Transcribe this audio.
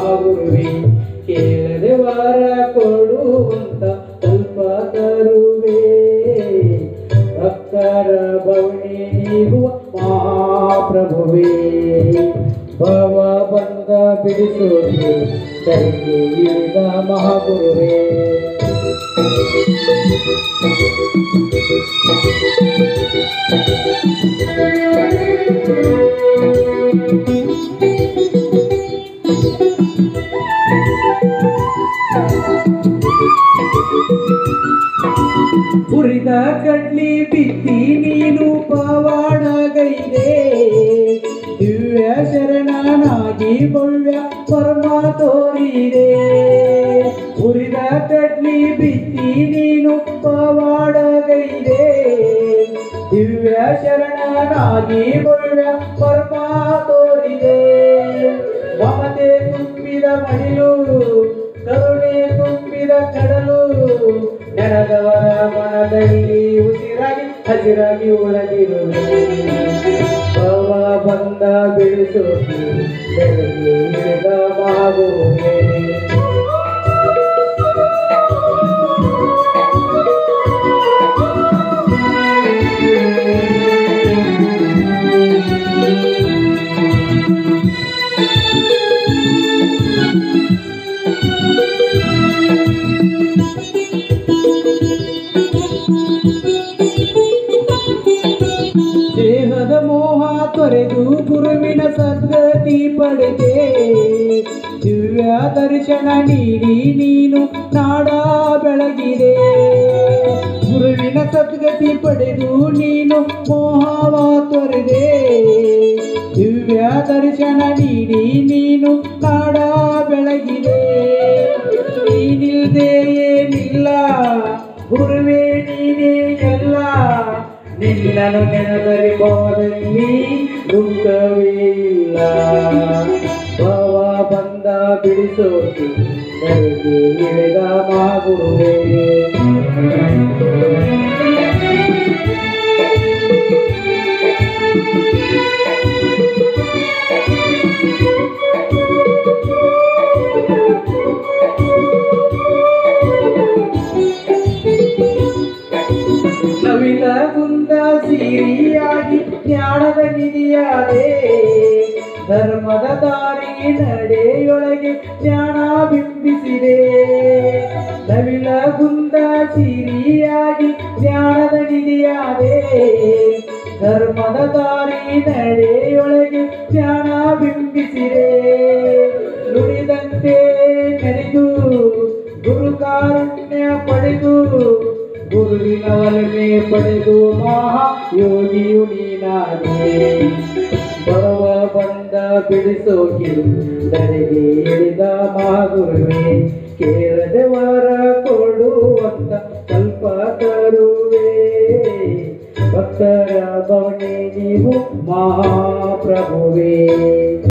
ಮಹಾಗುರುವೆ ಕೇಳದೆ ವರ ಕೊಡುವಂತ ಸ್ವಲ್ಪ ತರುವೆ ಭಕ್ತರ ಬವಣೆ ನೀಗುವ ಮಹಾಪ್ರಭುವೇ ಭವ ಬಂದ ಬಿಡಿಸೋದು ಕೈಗೆ ಇಳಿದ ಮಹಾಗುರುವೇ ಹುರಿದ ಕಡ್ಲಿ ಬಿತ್ತಿ ನೀನು ಪವಾಡಗೈದೆ ದಿವ್ಯ ಶರಣನಾಗಿ ಭವ್ಯ ಪರಮ ತೋರಿದೆ ಹುರಿದ ಕಡ್ಲಿ ಬಿತ್ತಿ ನೀನು ಪವಾಡಗೈದೆ ದಿವ್ಯ ಶರಣನಾಗಿ ಭವ್ಯ ಪರಮ ತೋರಿದೆ ಮಮತೆ ತುಂಬಿದ ಮಡಿಲು ಕರುಣೆ ತುಂಬಿದ ಕಡಲು ನೆನೆದವರ ಮನದಲ್ಲಿ ಉಸಿರಾಗಿ ಹಸಿರಾಗಿ ಉಳದಿರುವೆ ಭವ ಬಂದ ಬಿಡಿಸೋದು ಬೆಳಗ್ಗೆ ಇಳಿದ ಮಹಾಗುರುವೇ ದೇಹದ ಮೋಹ ತೊರೆದು ಗುರುವಿನ ಸದ್ಗತಿ ಪಡೆದೆ ದಿವ್ಯ ದರ್ಶನ ನೀಡಿ ನೀನು ನಾಡ ಬೆಳಗಿದೆ ಗುರುವಿನ ಸದ್ಗತಿ ಪಡೆದು ನೀನು ಮೋಹವ ತೊರೆದೆ ದಿವ್ಯ ದರ್ಶನ ನೀಡಿ ನೀನು ನಾಡ ಬೆಳಗಿದೆ ನೀನಿಲ್ದೆ ಏನಿಲ್ಲ ಗುರುವೇ ನೀನೇ ಎಲ್ಲ ನಿನ್ನನು ನೆನದರೆ ಬೋದಲ್ಲಿ ದುಃಖವೇ ಇಲ್ಲ ಭವ ಬಂದ ಬಿಡಿಸೋದು ನನಗೆ ಇಳಿದ ಮಾಗುರುವೆ ನವಿಲ ಕುಂದ ಸಿರಿಯಾಗಿ ಜ್ಞಾನದ ನಿಧಿಯಾದೆ ಧರ್ಮದ ದಾರಿ ನಡೆಯೊಳಗೆ ಜ್ಞಾನ ಬಿಂಬಿಸಿದೆ ನವಿಲ ಕುಂದ ಸಿರಿಯಾಗಿ ಜ್ಞಾನದ ನಿಧಿಯಾದೆ ಧರ್ಮದ ದಾರಿ ನಡೆಯೊಳಗೆ ಜ್ಞಾನ ಬಿಂಬಿಸಿದೆ ನುಡಿದಂತೆ ನಡೆದು ಗುರು ಕಾರುಣ್ಯ ಪಡೆದು ಗುರುವಿನ ಒಲಮೆ ಪಡೆದು ಮಹಾ ಯೋಗಿಯು ನೀನಾದೆ ಬರುವ ಬಂದ ಬಿಡಿಸೋಗಿ ನನಗೆ ಇಳಿದ ಮಹಾಗುರುವೆ ಕೇಳದೆ ವರ ಕೊಡುವಂತ ಸ್ವಲ್ಪ ತರುವೆ ಭಕ್ತರ ಭವನೆ ನೀವು ಮಹಾಪ್ರಭುವೇ